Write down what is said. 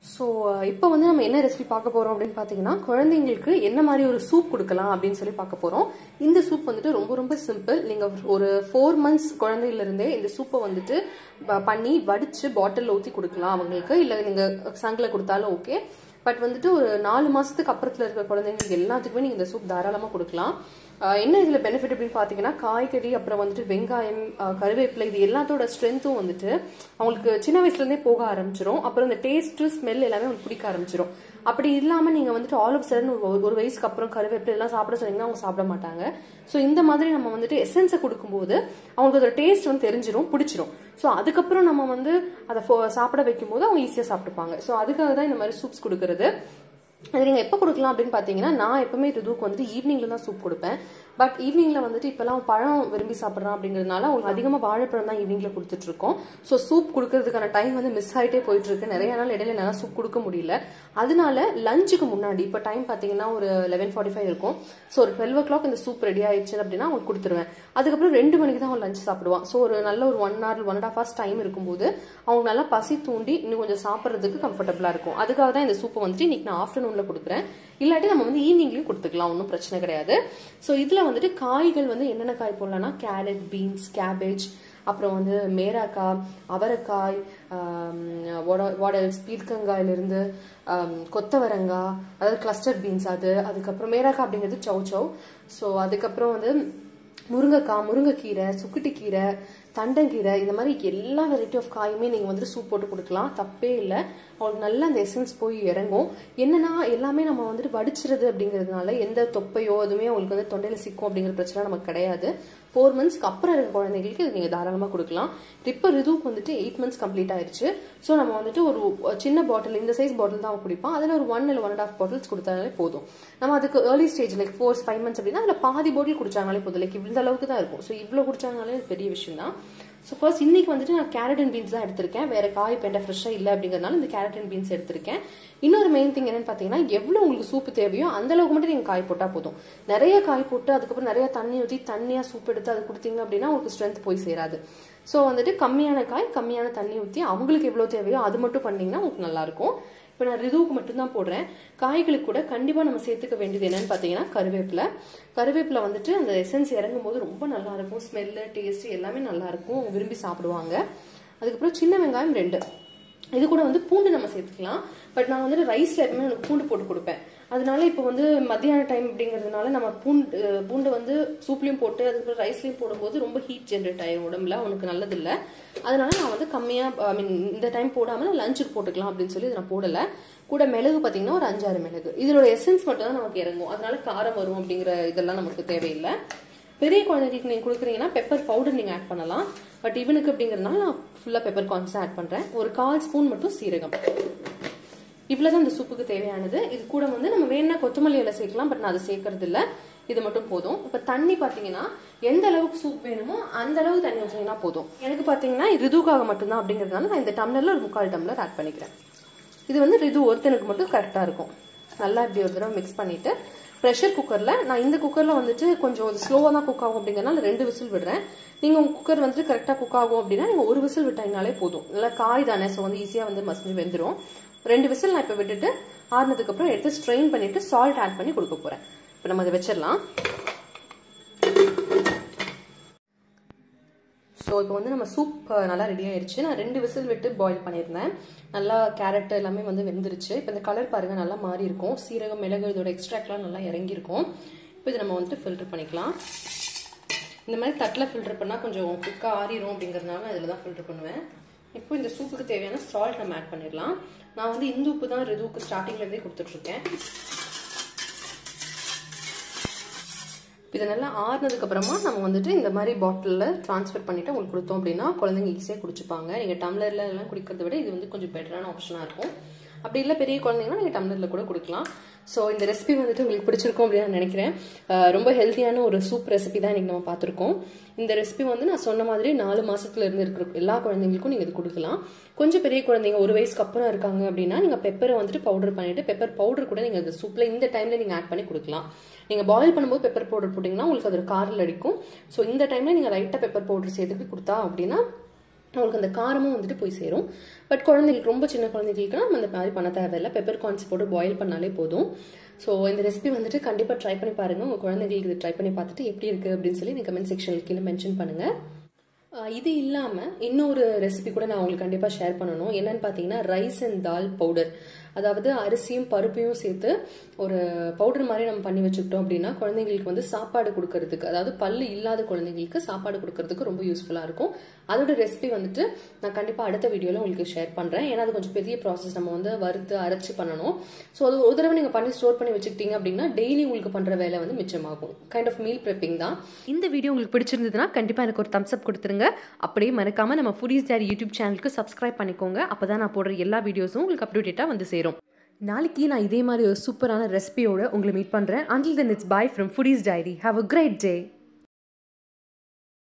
so இப்போ வந்து நம்ம என்ன ரெசிபி பார்க்க போறோம் அப்படின்னு பார்த்தீங்கன்னா குழந்தைங்களுக்கு என்ன மாதிரி ஒரு சூப் கொடுக்கலாம் அப்படின்னு சொல்லி பார்க்க போறோம் இந்த சூப் வந்துட்டு ரொம்ப ரொம்ப சிம்பிள் நீங்க ஒரு ஃபோர் மந்த்ஸ் குழந்தையில இருந்தே இந்த சூப்பை வந்துட்டு ப- பண்ணி வடிச்சு பாட்டில் ஊற்றி கொடுக்கலாம் அவங்களுக்கு இல்லை நீங்க சங்கில் கொடுத்தாலும் ஓகே பட் வந்துட்டு ஒரு நாலு மாசத்துக்கு அப்புறத்துல இருக்க குழந்தைங்களுக்கு எல்லாத்துக்குமே நீங்க இந்த சூப் தாராளமா கொடுக்கலாம் ஆஹ் என்ன இதுல பெனிஃபிட் அப்படின்னு பாத்தீங்கன்னா காய்கறி அப்புறம் வந்துட்டு வெங்காயம் ஆஹ் கருவேப்பிலை இது எல்லாத்தோட ஸ்ட்ரென்த்தும் வந்துட்டு அவங்களுக்கு சின்ன வயசுல இருந்தே போக ஆரம்பிச்சிரும் அப்புறம் இந்த டேஸ்ட் ஸ்மெல் எல்லாமே அவங்களுக்கு பிடிக்க ஆரம்பிச்சிரும் அப்படி இல்லாம நீங்க வந்துட்டு ஆல் ஆஃப் சடன் ஒரு ஒரு வயசுக்கு அப்புறம் கருவேப்பிலை எல்லாம் சாப்பிட சொன்னீங்கன்னா அவங்க சாப்பிட மாட்டாங்க ஸோ இந்த மாதிரி நம்ம வந்துட்டு எசன்ஸை கொடுக்கும்போது அவங்களுக்கு அதோட டேஸ்ட் வந்து தெரிஞ்சிரும் பிடிச்சிரும் ஸோ அதுக்கப்புறம் நம்ம வந்து அதை ஃபோ- சாப்பிட வைக்கும்போது அவங்க ஈஸியாக சாப்பிட்டுப்பாங்க ஸோ அதுக்காக தான் இந்த மாதிரி சூப்ஸ் கொடுக்கறது அது நீங்கள் எப்போ கொடுக்கலாம் அப்படின்னு பார்த்தீங்கன்னா நான் எப்பவுமே ரிதுவுக்கு வந்துட்டு ஈவினிங்ல தான் சூப் கொடுப்பேன் பட் ஈவினிங்ல வந்துட்டு இப்போலாம் பழம் விரும்பி சாப்பிட்றான் அப்படிங்கிறதுனால அவங்களுக்கு அதிகமாக வாழைப்பழம் தான் ஈவினிங்ல கொடுத்துட்டு இருக்கோம் ஸோ சூப் கொடுக்கறதுக்கான டைம் வந்து மிஸ் ஆகிட்டே போயிட்டு இருக்கு நிறைய நாள் இடையில என்னால் சூப் கொடுக்க முடியல அதனால லஞ்சுக்கு முன்னாடி இப்போ டைம் பார்த்தீங்கன்னா ஒரு லெவன் ஃபார்ட்டி ஃபைவ் இருக்கும் ஸோ ஒரு டுவெல் ஓ கிளாக் இந்த சூப் ரெடி ஆயிடுச்சு அப்படின்னா அவங்களுக்கு கொடுத்துருவேன் அதுக்கப்புறம் ரெண்டு மணிக்கு தான் அவன் லஞ்ச் சாப்பிடுவான் ஸோ ஒரு நல்ல ஒரு one hour one and half hours time இருக்கும்போது அவங்க நல்லா பசி தூண்டி இன்னும் கொஞ்சம் சாப்பிட்றதுக்கு கம்ஃபர்டபுளாக இருக்கும் அதுக்காக தான் இந்த சூப்பை வந்துட்டு இன்னைக்கு நான் ஆஃப்டர்நூனில் கொடுக்குறேன் இல்லாட்டி நம்ம வந்து ஈவினிங்லேயும் கொடுத்துக்கலாம் ஒன்றும் பிரச்சனை கிடையாது ஸோ இதில் வந்துட்டு காய்கள் வந்து என்னென்ன காய் போடலாம்னா கேரட் பீன்ஸ் கேபேஜ் அப்புறம் வந்து மேராக்காய் அவரைக்காய் வாடல்ஸ் பீர்க்கங்காயிலிருந்து ஆம், கொத்தவரங்காய் அதாவது கிளஸ்டர் பீன்ஸ் அது அதுக்கப்புறம் மேராக்காய் அப்படிங்கிறது சௌ சௌ ஸோ அதுக்கப்புறம் வந்து முருங்கைக்காய் முருங்கைக்கீரை சுக்குட்டிக்கீரை தண்டங்கீரை இந்த மாதிரி எல்லா வெரைட்டி ஆஃப் காயுமே நீங்கள் வந்துட்டு சூப் போட்டு கொடுக்கலாம் தப்பே இல்லை அவங்களுக்கு நல்லா அந்த எசன்ஸ் போய் இறங்கும் என்னன்னா எல்லாமே நம்ம வந்துட்டு வடிச்சிருது அப்படிங்கிறதுனால எந்த தொப்பையோ எதுவுமே அவங்களுக்கு வந்து தொண்டையில் சிக்கும் அப்படிங்கிற பிரச்சனை நமக்கு கிடையாது ஃபோர் மந்த்ஸ்க்கு அப்புறம் இருக்க குழந்தைங்களுக்கு இது நீங்கள் தாராளமாக கொடுக்கலாம் இப்போ ரிதுவுக்கு வந்துட்டு எயிட் மந்த்ஸ் கம்ப்ளீட் ஆயிருச்சு ஸோ நம்ம வந்துட்டு ஒரு சின்ன பாட்டில் இந்த சைஸ் பாட்டில் தான் அவன் குடிப்பான் அதில் ஒரு ஒன் இல்லை ஒன் அண்ட் ஆஃப் பாட்டில்ஸ் கொடுத்தாலே போதும் நம்ம அதுக்கு early stage like four five months அப்படின்னா அதில் பாதி பாட்டில் குடிச்சாங்களே போதும் லைக் இந்த அளவுக்கு தான் இருக்கும் ஸோ இவ்வளோ குடிச்சாங்களே அது பெரிய விஷயம் தான் ஸோ ஃபர்ஸ்ட் இன்னைக்கு வந்துட்டு நான் கேரட் அண்ட் பீன்ஸ் தான் எடுத்திருக்கேன் வேற காய் பெண்டை ஃப்ரெஷ்ஷாக இல்லை அப்படிங்கிறதுனால இந்த கேரட் அண்ட் பீன்ஸ் எடுத்திருக்கேன் இன்னொரு மெயின் திங் என்னன்னு பார்த்தீங்கன்னா எவ்வளோ உங்களுக்கு சூப்பு தேவையோ அந்த அளவுக்கு மட்டும் நீங்கள் காய் போட்டால் போதும் நிறைய காய் போட்டு அதுக்கப்புறம் நிறைய தண்ணி ஊற்றி தண்ணியாக சூப் எடுத்து அது கொடுத்தீங்க அப்படின்னா உங்களுக்கு ஸ்ட்ரென்த் போய் சேராது ஸோ வந்துட்டு கம்மியான காய் கம்மியான தண்ணி ஊற்றி அவங்களுக்கு எவ்வளோ தேவையோ அது மட்டும் பண்ணீங்கன்னா உங்களுக்கு நல்லா இருக்கும் இப்போ நான் ரிதுவுக்கு மட்டும்தான் போடுறேன் காய்களுக்கு கூட கண்டிப்பாக நம்ம சேர்த்துக்க வேண்டியது என்னன்னு பார்த்தீங்கன்னா கருவேப்பிலை கருவேப்பிலை வந்துட்டு அந்த எசன்ஸ் இறங்கும் போது ரொம்ப நல்லா இருக்கும் ஸ்மெல்லு டேஸ்ட் எல்லாமே நல்லா இருக்கும் அவங்க விரும்பி சாப்பிடுவாங்க அதுக்கப்புறம் சின்ன வெங்காயம் ரெண்டு இது கூட வந்து பூண்டு நம்ம சேர்த்துக்கலாம் பட் நான் வந்துட்டு ரைஸ்ல எப்பவுமே எனக்கு பூண்டு போட்டு கொடுப்பேன் அதனால இப்போ வந்து மத்தியான டைம் அப்படிங்கிறதுனால நம்ம பூண்டு அஹ் பூண்டு வந்து சூப்லயும் போட்டு அதுக்கப்புறம் ரைஸ்லயும் போடும்போது ரொம்ப ஹீட் ஜென்ரேட் ஆயிரும் உடம்புல அவனுக்கு நல்லது இல்ல அதனால நான் வந்து கம்மியா ஐ மீன் இந்த டைம் போடாம நான் லஞ்சுக்கு போட்டுக்கலாம் அப்படின்னு சொல்லி இதை நான் போடல கூட மிளகு பாத்தீங்கன்னா ஒரு அஞ்சாறு மிளகு இதோட எசன்ஸ் மட்டும் தான் நமக்கு இறங்கும் அதனால காரம் வரும் அப்படிங்கிற இதெல்லாம் நமக்கு தேவையில்லை பெரிய குழந்தைகளுக்கு நீங்க கொடுக்குறீங்கன்னா பெப்பர் பவுடர் நீங்க ஆட் பண்ணலாம் பட் இவனுக்கு அப்படிங்கறதுனால நான் ஃபுல்லா பெப்பர் கான்ஸ் ஆட் பண்றேன் ஒரு கால் ஸ்பூன் மட்டும் சீரகம் இவ்வளவுதான் இந்த சூப்புக்கு தேவையானது இது கூட வந்து நம்ம வேணா கொத்தமல்லி இலை சேர்க்கலாம் பட் நான் அதை சேர்க்கறது இல்ல இது மட்டும் போதும் இப்ப தண்ணி பாத்தீங்கன்னா எந்த அளவுக்கு சூப் வேணுமோ அந்த அளவுக்கு தண்ணி ஊற்றினா போதும் எனக்கு பாத்தீங்கன்னா இது ரிதுக்காக மட்டும்தான் அப்படிங்கறதுனால நான் இந்த டம்ளர்ல ஒரு முக்கால் டம்ளர் ஆட் பண்ணிக்கிறேன் இது வந்து ரிது ஒருத்தனுக்கு மட்டும் கரெக்டா இருக்கும் நல்லா இப்படி ஒரு தடவை மிக்ஸ் பண்ணிட்டு ப்ரெஷர் குக்கர்ல நான் இந்த குக்கர்ல வந்துட்டு கொஞ்சம் ஸ்லோவா தான் குக் ஆகும் அப்படிங்கறதுனால ரெண்டு விசில் விடுறேன் நீங்க உங்க குக்கர் வந்துட்டு கரெக்டா குக் ஆகும் அப்படின்னா நீங்க ஒரு விசில் விட்டீங்கனாலே போதும் நல்லா காய் தானே ஸோ வந்து ஈஸியா வந்து மசிஞ்சு வெந்துரும் ரெண்டு விசில் நான் இப்ப விட்டுட்டு ஆறுனதுக்கு அப்புறம் எடுத்து ஸ்ட்ரெயின் பண்ணிட்டு சால்ட் ஆட் பண்ணி கொடுக்க போறேன் இப்ப நம்ம அதை வச்சிடலாம் ஸோ இப்போ வந்து நம்ம சூப் நல்லா ரெடி ஆயிருச்சு நான் ரெண்டு விசில் விட்டு பாயில் பண்ணியிருந்தேன் நல்லா கேரட் எல்லாமே வந்து வெந்துருச்சு இப்போ இந்த கலர் பாருங்க நல்லா மாறி இருக்கும் சீரகம் மிளகு இதோட எக்ஸ்ட்ராக்ட்லாம் நல்லா இறங்கியிருக்கும் இப்போ இதை நம்ம வந்துட்டு ஃபில்டர் பண்ணிக்கலாம் இந்த மாதிரி தட்டில் ஃபில்டர் பண்ணால் கொஞ்சம் குக்காக ஆறிடும் அப்படிங்கிறதுனால நான் இதில் தான் ஃபில்டர் பண்ணுவேன் இப்போ இந்த சூப்புக்கு தேவையான சால்ட் நம்ம ஆட் பண்ணிடலாம் நான் வந்து இந்த உப்பு தான் ரிதுவுக்கு ஸ்டார்டிங்லேருந்தே கொடுத்துட்ருக்கேன் இது நல்லா ஆறுனதுக்கு அப்புறமா நம்ம வந்துட்டு இந்த மாதிரி பாட்டிலில் ட்ரான்ஸ்ஃபர் பண்ணிட்டு உங்களுக்கு கொடுத்தோம் அப்படின்னா குழந்தைங்க ஈஸியாக குடிச்சுப்பாங்க நீங்கள் டம்ளர்ல எல்லாம் குடிக்கிறத விட இது வந்து கொஞ்சம் பெட்டரான ஆப்ஷனாக இருக்கும் அப்படி இல்லை பெரிய குழந்தைங்கன்னா நீங்கள் டம்ளரில் கூட கொடுக்கலாம் ஸோ இந்த ரெசிபி வந்துட்டு உங்களுக்கு பிடிச்சிருக்கும் அப்படின்னு நான் நினைக்கிறேன் அஹ் ரொம்ப ஹெல்த்தியான ஒரு சூப் ரெசிபி தான் இன்னைக்கு நம்ம பார்த்துருக்கோம் இந்த ரெசிபி வந்து நான் சொன்ன மாதிரி நாலு மாசத்துல இருந்து இருக்கிற எல்லா குழந்தைங்களுக்கும் நீங்கள் இது கொடுக்கலாம் கொஞ்சம் பெரிய குழந்தைங்க ஒரு வயசுக்கு அப்புறம் இருக்காங்க அப்படின்னா நீங்கள் பெப்பரை வந்துட்டு பவுடர் பண்ணிட்டு பெப்பர் பவுடர் கூட நீங்கள் இந்த சூப்பில் இந்த டைமில் நீங்கள் ஆட் பண்ணி கொடுக்கலாம் நீங்கள் பாயில் பண்ணும்போது பெப்பர் பவுடர் போட்டிங்கன்னா உங்களுக்கு அது காரில் அடிக்கும் ஸோ இந்த டைமில் நீங்கள் லைட்டாக பெப்பர் பவுடர் சேர்த்துட்டு கொடுத்தா அப்படின்னா அவங்களுக்கு அந்த காரமும் வந்துட்டு போய் சேரும் பட் குழந்தைங்களுக்கு ரொம்ப சின்ன குழந்தைகளுக்கு நம்ம இந்த மாதிரி பண்ண தேவையில்லை பெப்பர் கார்ன்ஸ் போட்டு பாயில் பண்ணாலே போதும் ஸோ இந்த ரெசிபி வந்துட்டு கண்டிப்பாக ட்ரை பண்ணி பாருங்கள் உங்கள் குழந்தைங்களுக்கு இது ட்ரை பண்ணி பார்த்துட்டு எப்படி இருக்குது அப்படின்னு சொல்லி நீங்கள் கமெண்ட் செக்ஷனில் கீழே மென்ஷன் பண்ணுங்கள் ஆஹ் இது இல்லாமல் இன்னொரு ரெசிபி கூட நான் உங்களுக்கு கண்டிப்பாக ஷேர் பண்ணணும் என்னன்னு பார்த்தீங்கன்னா ரைஸ் அண்ட் தால் பவுடர் அதாவது அரிசியும் பருப்பையும் சேர்த்து ஒரு பவுடர் மாதிரி நம்ம பண்ணி வச்சுக்கிட்டோம் அப்படின்னா குழந்தைங்களுக்கு வந்து சாப்பாடு கொடுக்கறதுக்கு அதாவது பல்லு இல்லாத குழந்தைங்களுக்கு சாப்பாடு கொடுக்கறதுக்கு ரொம்ப யூஸ்ஃபுல்லாக இருக்கும் அதோட ரெசிபி வந்துட்டு நான் கண்டிப்பாக அடுத்த வீடியோவில் உங்களுக்கு ஷேர் பண்ணுறேன் ஏன்னா அது கொஞ்சம் பெரிய ப்ராசஸ் நம்ம வந்து வறுத்து அரைச்சி பண்ணணும் ஸோ அது ஒரு தடவை நீங்கள் பண்ணி ஸ்டோர் பண்ணி வச்சுக்கிட்டீங்க அப்படின்னா டெய்லி உங்களுக்கு பண்ணுற வேலை வந்து மிச்சமாகும் கைண்ட் ஆஃப் மீல் ப்ரெப்பிங் தான் இந்த வீடியோ உங்களுக்கு பிடிச்சிருந்ததுன்னா கண்டிப்பாக எனக்கு ஒரு தம்ஸ் அப் கொடுத்துருங்க அப்படியே மறக்காமல் நம்ம ஃபுடிஸ் டேரி யூடியூப் சேனலுக்கு சப்ஸ்கிரைப் பண்ணிக்கோங்க அப்போ தான் நான் போடுற எல்லா வீடியோஸும் உங்களுக்கு அப்டேட்டாக வந்து சேரும் நாளைக்கு நான் இதே மாதிரி ஒரு சூப்பரான ரெசிபியோட உங்களை மீட் பண்ணுறேன் until then it's bye from Foodies diary have a great day